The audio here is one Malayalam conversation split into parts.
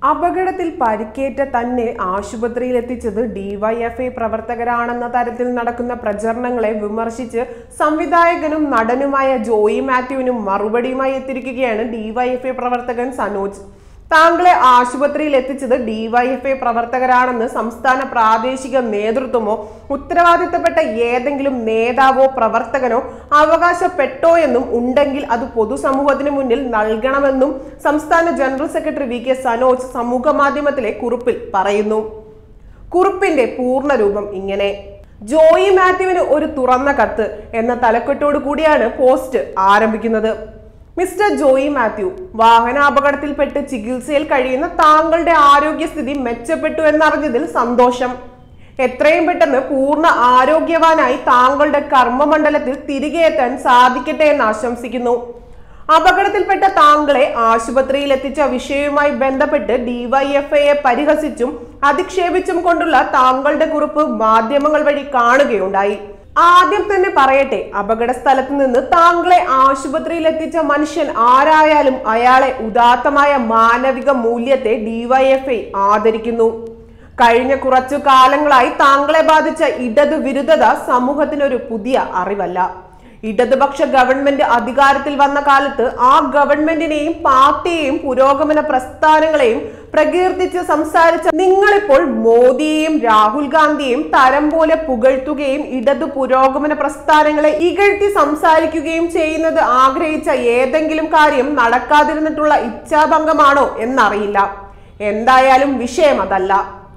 അപകടത്തിൽ പരിക്കേറ്റ തന്നെ ആശുപത്രിയിൽ എത്തിച്ചത് ഡിവൈഎഫ്ഐ പ്രവർത്തകരാണെന്ന തരത്തിൽ നടക്കുന്ന പ്രചരണങ്ങളെ വിമർശിച്ച് സംവിധായകനും നടനുമായ ജോയി മാത്യുവിനും മറുപടിയുമായി എത്തിയിരിക്കുകയാണ് ഡിവൈഎഫ്ഐ പ്രവർത്തകൻ സനോജ് താങ്കളെ ആശുപത്രിയിൽ എത്തിച്ചത് ഡിവൈഎഫ്ഐ പ്രവർത്തകരാണെന്ന് സംസ്ഥാന പ്രാദേശിക നേതൃത്വമോ ഉത്തരവാദിത്തപ്പെട്ട ഏതെങ്കിലും നേതാവോ പ്രവർത്തകനോ അവകാശപ്പെട്ടോ എന്നും ഉണ്ടെങ്കിൽ അത് പൊതുസമൂഹത്തിന് മുന്നിൽ നൽകണമെന്നും സംസ്ഥാന ജനറൽ സെക്രട്ടറി വി കെ സനോജ് സമൂഹ മാധ്യമത്തിലെ കുറിപ്പിൽ പറയുന്നു കുറിപ്പിന്റെ പൂർണ്ണരൂപം ഇങ്ങനെ ജോയി മാത്യുവിന് ഒരു തുറന്ന കത്ത് എന്ന തലക്കെട്ടോടു കൂടിയാണ് പോസ്റ്റ് ആരംഭിക്കുന്നത് മിസ്റ്റർ ജോയി മാത്യു വാഹനാപകടത്തിൽപ്പെട്ട് ചികിത്സയിൽ കഴിയുന്ന താങ്കളുടെ ആരോഗ്യസ്ഥിതി മെച്ചപ്പെട്ടു എന്നറിഞ്ഞതിൽ സന്തോഷം എത്രയും പെട്ടെന്ന് പൂർണ്ണ ആരോഗ്യവാനായി താങ്കളുടെ കർമ്മമണ്ഡലത്തിൽ തിരികെ എത്താൻ സാധിക്കട്ടെ എന്ന് ആശംസിക്കുന്നു അപകടത്തിൽപ്പെട്ട താങ്കളെ ആശുപത്രിയിൽ എത്തിച്ച വിഷയവുമായി ബന്ധപ്പെട്ട് ഡിവൈഎഫ്ഐയെ പരിഹസിച്ചും അധിക്ഷേപിച്ചും കൊണ്ടുള്ള താങ്കളുടെ കുറിപ്പ് മാധ്യമങ്ങൾ വഴി കാണുകയുണ്ടായി ആദ്യം തന്നെ പറയട്ടെ അപകട സ്ഥലത്ത് നിന്ന് താങ്കളെ ആശുപത്രിയിൽ എത്തിച്ച മനുഷ്യൻ ആരായാലും അയാളെ ഉദാത്തമായ മാനവിക മൂല്യത്തെ ഡിവൈഎഫ്ഐ ആദരിക്കുന്നു കഴിഞ്ഞ കുറച്ചു കാലങ്ങളായി താങ്കളെ ബാധിച്ച ഇടതു വിരുദ്ധത സമൂഹത്തിനൊരു പുതിയ അറിവല്ല ഇടതുപക്ഷ ഗവൺമെന്റ് അധികാരത്തിൽ വന്ന കാലത്ത് ആ ഗവൺമെന്റിനെയും പാർട്ടിയെയും പുരോഗമന പ്രസ്ഥാനങ്ങളെയും പ്രകീർത്തിച്ച് സംസാരിച്ച നിങ്ങളിപ്പോൾ മോദിയെയും രാഹുൽ ഗാന്ധിയെയും തരം പോലെ പുകഴ്ത്തുകയും ഇടതു പുരോഗമന പ്രസ്ഥാനങ്ങളെ ഇകഴ്ത്തി സംസാരിക്കുകയും ചെയ്യുന്നത് ആഗ്രഹിച്ച ഏതെങ്കിലും കാര്യം നടക്കാതിരുന്നിട്ടുള്ള ഇച്ഛാഭംഗമാണോ എന്നറിയില്ല എന്തായാലും വിഷയം അതല്ല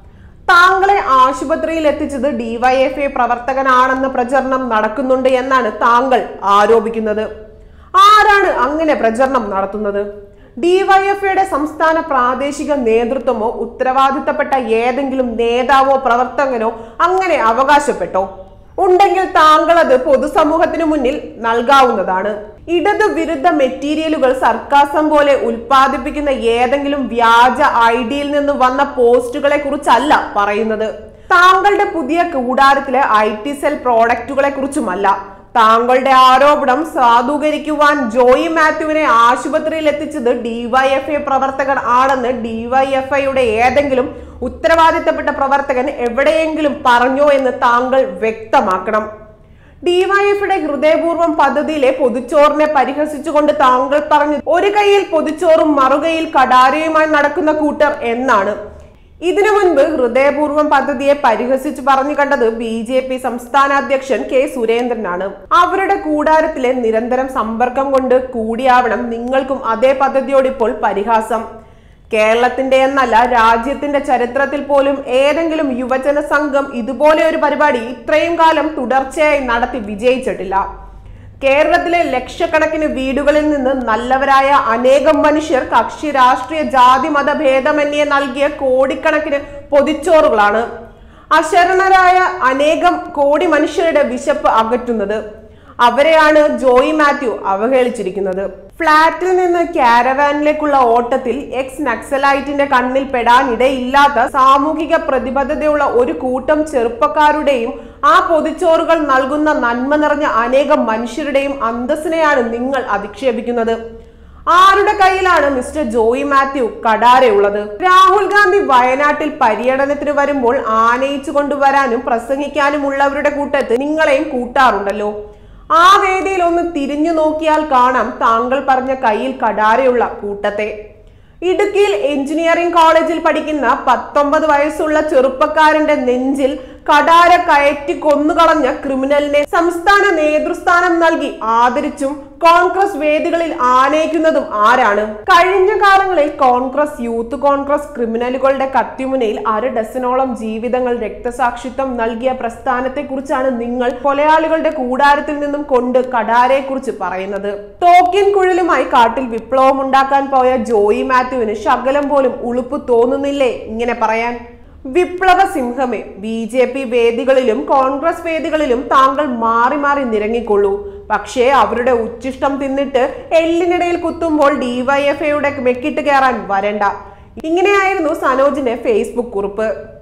താങ്കളെ ആശുപത്രിയിൽ എത്തിച്ചത് ഡിവൈഎഫ്ഐ പ്രവർത്തകനാണെന്ന പ്രചരണം നടക്കുന്നുണ്ട് എന്നാണ് താങ്കൾ ആരോപിക്കുന്നത് ആരാണ് അങ്ങനെ പ്രചരണം നടത്തുന്നത് ഡിവൈഎഫ്ഐയുടെ സംസ്ഥാന പ്രാദേശിക നേതൃത്വമോ ഉത്തരവാദിത്തപ്പെട്ട ഏതെങ്കിലും നേതാവോ പ്രവർത്തകനോ അങ്ങനെ അവകാശപ്പെട്ടോ ഉണ്ടെങ്കിൽ താങ്കൾ അത് പൊതുസമൂഹത്തിനു മുന്നിൽ നൽകാവുന്നതാണ് ഇടതു വിരുദ്ധ മെറ്റീരിയലുകൾ സർക്കാസം പോലെ ഉൽപ്പാദിപ്പിക്കുന്ന ഏതെങ്കിലും വ്യാജ ഐഡിയിൽ നിന്ന് വന്ന പോസ്റ്റുകളെ കുറിച്ചല്ല പറയുന്നത് താങ്കളുടെ പുതിയ കൂടാരത്തിലെ ഐ ടി സെൽ പ്രോഡക്റ്റുകളെ കുറിച്ചുമല്ല താങ്കളുടെ ആരോപണം സാധൂകരിക്കുവാൻ ജോയി മാത്യുവിനെ ആശുപത്രിയിൽ എത്തിച്ചത് ഡിവൈഎഫ്ഐ പ്രവർത്തകർ ആണെന്ന് ഡിവൈഎഫ്ഐയുടെ ഏതെങ്കിലും ഉത്തരവാദിത്തപ്പെട്ട പ്രവർത്തകൻ എവിടെയെങ്കിലും പറഞ്ഞോ എന്ന് താങ്കൾ വ്യക്തമാക്കണം ഡിവൈഎഫിയുടെ ഹൃദയപൂർവ്വം പദ്ധതിയിലെ പൊതുച്ചോറിനെ പരിഹസിച്ചുകൊണ്ട് താങ്കൾ പറഞ്ഞു ഒരു കൈയിൽ പൊതുച്ചോറും മറുകൈയിൽ കടാരയുമായി നടക്കുന്ന കൂട്ടർ എന്നാണ് ഇതിനു മുൻപ് ഹൃദയപൂർവ്വം പദ്ധതിയെ പരിഹസിച്ചു പറഞ്ഞു കണ്ടത് ബി ജെ പി സംസ്ഥാന അധ്യക്ഷൻ കെ സുരേന്ദ്രനാണ് അവരുടെ കൂടാരത്തിലെ നിരന്തരം സമ്പർക്കം കൊണ്ട് കൂടിയാവണം നിങ്ങൾക്കും അതേ പദ്ധതിയോട് ഇപ്പോൾ പരിഹാസം കേരളത്തിന്റെ എന്നല്ല രാജ്യത്തിന്റെ ചരിത്രത്തിൽ പോലും ഏതെങ്കിലും യുവജന സംഘം ഇതുപോലെ ഒരു പരിപാടി ഇത്രയും കാലം തുടർച്ചയായി നടത്തി വിജയിച്ചിട്ടില്ല കേരളത്തിലെ ലക്ഷക്കണക്കിന് വീടുകളിൽ നിന്ന് നല്ലവരായ അനേകം മനുഷ്യർ കക്ഷി രാഷ്ട്രീയ ജാതി മത ഭേദമന്യേ നൽകിയ കോടിക്കണക്കിന് പൊതിച്ചോറുകളാണ് അശരണരായ അനേകം കോടി മനുഷ്യരുടെ വിശപ്പ് അകറ്റുന്നത് അവരെയാണ് ജോയി മാത്യു അവഹേളിച്ചിരിക്കുന്നത് ഫ്ളാറ്റിൽ നിന്ന് ക്യാരവാനിലേക്കുള്ള ഓട്ടത്തിൽ എക്സ് നക്സലൈറ്റിന്റെ കണ്ണിൽ പെടാനിടയില്ലാത്ത സാമൂഹിക പ്രതിബദ്ധതയുള്ള ഒരു കൂട്ടം ചെറുപ്പക്കാരുടെയും ആ പൊതിച്ചോറുകൾ നൽകുന്ന നന്മ നിറഞ്ഞ അനേകം മനുഷ്യരുടെയും അന്തസ്സിനെയാണ് നിങ്ങൾ അധിക്ഷേപിക്കുന്നത് ആരുടെ കയ്യിലാണ് മിസ്റ്റർ ജോയി മാത്യു കടാരയുള്ളത് രാഹുൽ ഗാന്ധി വയനാട്ടിൽ പര്യടനത്തിന് വരുമ്പോൾ ആനയിച്ചു കൊണ്ടുവരാനും പ്രസംഗിക്കാനും ഉള്ളവരുടെ കൂട്ടത്ത് നിങ്ങളെയും കൂട്ടാറുണ്ടല്ലോ ആ വേദിയിൽ ഒന്ന് തിരിഞ്ഞു നോക്കിയാൽ കാണാം താങ്കൾ പറഞ്ഞ കയ്യിൽ കടാരയുള്ള കൂട്ടത്തെ ഇടുക്കിയിൽ എഞ്ചിനീയറിംഗ് കോളേജിൽ പഠിക്കുന്ന പത്തൊമ്പത് വയസ്സുള്ള ചെറുപ്പക്കാരന്റെ നെഞ്ചിൽ കടാര കയറ്റി കൊന്നുകളഞ്ഞ ക്രിമിനലിനെ സംസ്ഥാന നേതൃസ്ഥാനം നൽകി ആദരിച്ചും കോൺഗ്രസ് വേദികളിൽ ആനയിക്കുന്നതും ആരാണ് കഴിഞ്ഞ കാലങ്ങളിൽ കോൺഗ്രസ് യൂത്ത് കോൺഗ്രസ് ക്രിമിനലുകളുടെ കത്തിമുനയിൽ അര ഡസനോളം ജീവിതങ്ങൾ രക്തസാക്ഷിത്വം നൽകിയ പ്രസ്ഥാനത്തെക്കുറിച്ചാണ് നിങ്ങൾ കൊലയാളികളുടെ കൂടാരത്തിൽ നിന്നും കൊണ്ട് കടാരയെക്കുറിച്ച് പറയുന്നത് തോക്കിൻ കുഴലുമായി കാട്ടിൽ വിപ്ലവം ഉണ്ടാക്കാൻ പോയ ജോയി മാത്യുവിന് ശകലം പോലും ഉളുപ്പ് തോന്നുന്നില്ലേ ഇങ്ങനെ പറയാൻ വിപ്ലവ സിംഹമേ ബി ജെ പി വേദികളിലും കോൺഗ്രസ് വേദികളിലും താങ്കൾ മാറി മാറി നിരങ്ങിക്കൊള്ളൂ പക്ഷേ അവരുടെ ഉച്ചിഷ്ടം തിന്നിട്ട് എല്ലിനിടയിൽ കുത്തുമ്പോൾ ഡിവൈഎഫ്ഐയുടെ മെക്കിട്ട് കയറാൻ വരണ്ട ഇങ്ങനെയായിരുന്നു സനോജിന്റെ ഫേസ്ബുക്ക് കുറിപ്പ്